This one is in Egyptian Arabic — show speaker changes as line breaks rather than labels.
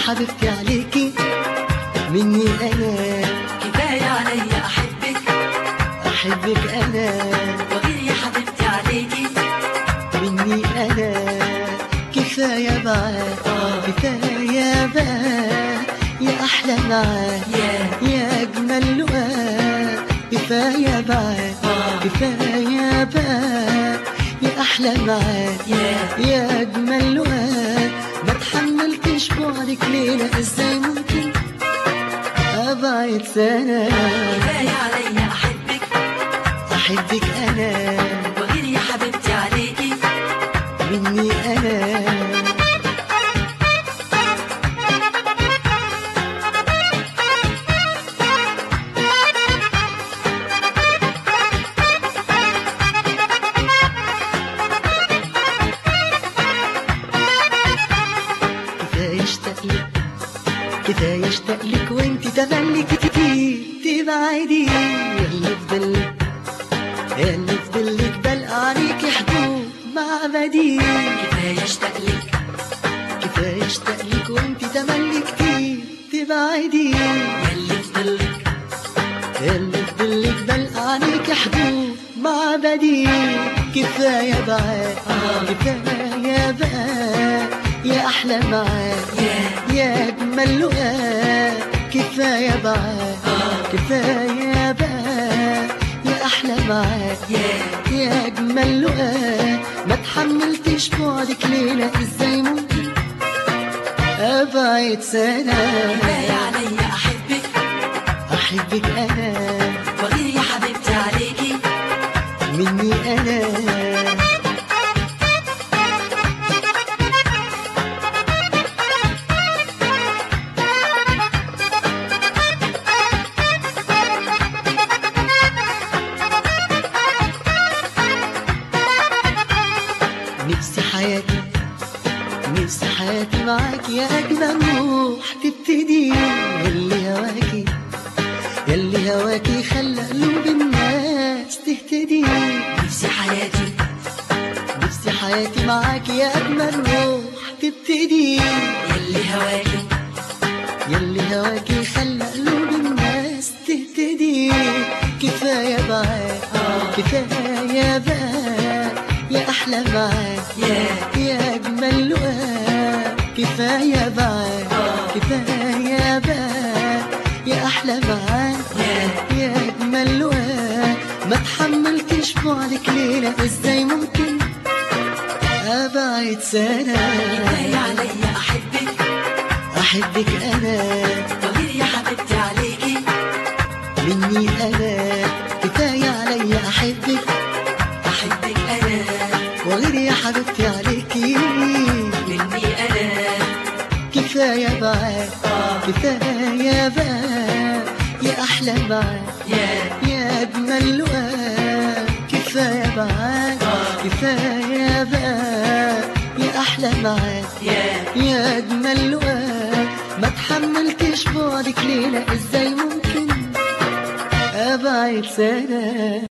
حبيبتي عليكي مني انا
كفاية عليا أحبك
احبك انا
وغير يا حبيبتي عليكي
مني انا كفايه بقى كفايه بقى يا احلى معاك
يا
يا اجمل لقاء كفايه بقى كفايه بقى يا احلى معاك
يا
يا اجمل لقاء ما تحملتش بعدك ليله ازاي ممكن ابعد سنه
كفاية عليا أحبك
احبك انا
وغير يا حبيبتي عليكي
مني انا كفايه اشتاق لك كفايه اشتاق لك وانت تملي كتير تبعدي يلا فضلك يلا فضلك بلقى عليك حدود مع بديل
كفاية اشتاق لك
كفايه اشتاق لك وانت تملي كتير تبعدي
يلي فضلك
اللي فضلك بلقى عليك حدود مع بديل كفايه بقى كفايه بقى يا احلى معاك
يا
يا اجمل لقاء كفايه بقى كفايه بقى يا احلى معاك
يا
يا اجمل لقاء ما تحملتش بعدك ليله ازاي ممكن ابعد سنه
كفاية عليا أحبك
احبك انا
وغير يا حبيبتي عليكي
مني انا نفسي حياتي نفسي حياتي معاك يا أجمل روح تبتدي يلي هواكي يلي هواكي خلى قلوب الناس تهتدي
نفسي حياتي
نفسي حياتي معاك يا أجمل روح تبتدي
يلي هواكي
يلي هواكي خلى قلوب الناس تهتدي كفاية بقى كفاية بقى يا أحلى معاك
يا
يا أجمل لقاء كفاية بقى كفاية بقى يا أحلى معاك
يا
يا أجمل لقاء ما تحملتش بعدك ليلة إزاي ممكن أبعد سنة
كفاية عليا أحبك
أحبك أنا
وغير يا حبيبتي عليكي
مني أنا كفاية عليا أحبك
أحبك أنا
وغير يا حبيبتي عليكي
مني أنا
كفاية بقى كفاية بقى يا أحلى معاك
يا
يا أجمل لقاء كفاية بقى كفاية بقى يا أحلى معاك
يا
يا أجمل لقاء ما تحملتش بعدك ليلة إزاي ممكن أبعد سنة